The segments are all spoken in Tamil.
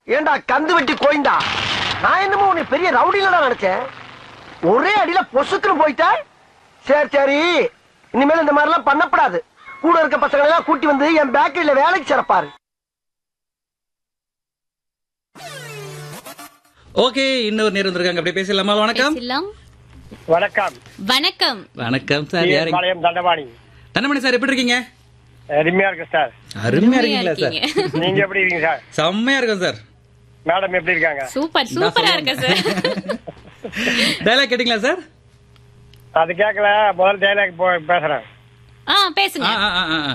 ஏண்டா கந்து வெட்டி கோயந்தா நான் என்னமோ உன்னை பெரிய ரவுடியில நினைச்சேன் ஒரே அடியில பொசுக்குன்னு போயிட்ட சரி சரி இனிமேல் இந்த மாதிரி எல்லாம் பண்ணப்படாது கூட இருக்க பசங்களை எல்லாம் கூட்டி வந்து என் பேக்கரியில வேலைக்கு சிறப்பாரு ஓகே இன்னொரு நேரம் வந்திருக்காங்க அப்படியே பேசலாமா வணக்கம் பேசலாம் வணக்கம் வணக்கம் வணக்கம் சார் யாரு பாளையம் தண்டபாணி தண்டமணி சார் எப்படி இருக்கீங்க அருமையா இருக்கு சார் அருமையா இருக்கீங்களா சார் இருக்கீங்க. நீங்க எப்படி இருக்கீங்க சார் செம்மையா இருக்கும் சார் மேடம் எப்படி இருக்காங்க சூப்பர் சூப்பரா இருக்கு சார் டைலாக் கேட்டீங்களா சார் அது கேட்கல முதல் டைலாக் பேசுறேன் ஆ பேசுங்க ஆ, ஆ, ஆ, ஆ.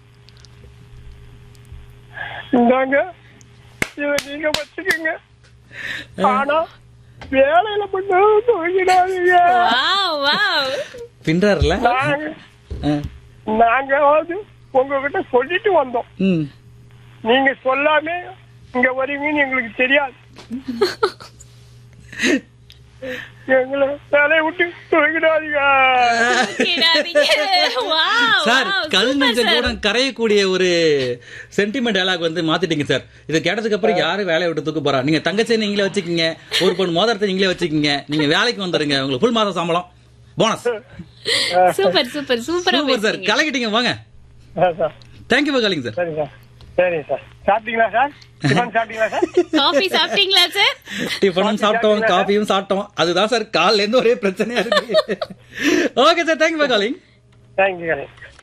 இந்தாங்க இத நீங்க வச்சுக்கோங்க ஆனா வேலையில மட்டும் தூங்கிடாதீங்க வாவ் வாவ் பின்றாருல நாங்க ஆ. நாங்க வந்து உங்ககிட்ட சொல்லிட்டு வந்தோம் ம். நீங்க சொல்லாம இங்க வருவீங்கன்னு எங்களுக்கு தெரியாது எங்களை வேலையை விட்டு தூங்கிடாதீங்க வாவ் சார் வாவ் கல் சூப்பர் நெஞ்சம் சார் கூட கரையக்கூடிய ஒரு சென்டிமெண்ட் டயலாக் வந்து மாத்திட்டீங்க சார் இது கேட்டதுக்கு அப்புறம் யாரும் வேலையை விட்டு தூக்க போறா நீங்க தங்கச்சி நீங்களே வச்சுக்கீங்க ஒரு பொண்ணு மோதிரத்தை நீங்களே வச்சுக்கீங்க நீங்க வேலைக்கு வந்துருங்க உங்களுக்கு ஃபுல் மாதம் சம்பளம் போனஸ் சூப்பர் சூப்பர் சூப்பரா சூப்பர் சார் பேசுறீங்க கலக்கிட்டீங்க வாங்க sir thank you for calling sir சரி சார் சரி சார் சாப்பிட்டீங்களா சார் டிஃபன் சாப்பிட்டீங்களா சார் காஃபி சாப்பிட்டீங்களா சார் டிஃபனும் சாப்பிட்டோம் காஃபியும் சாப்பிட்டோம் அதுதான் சார் காலைல இருந்து ஒரே பிரச்சனையா இருக்கு okay sir thank you for calling thank you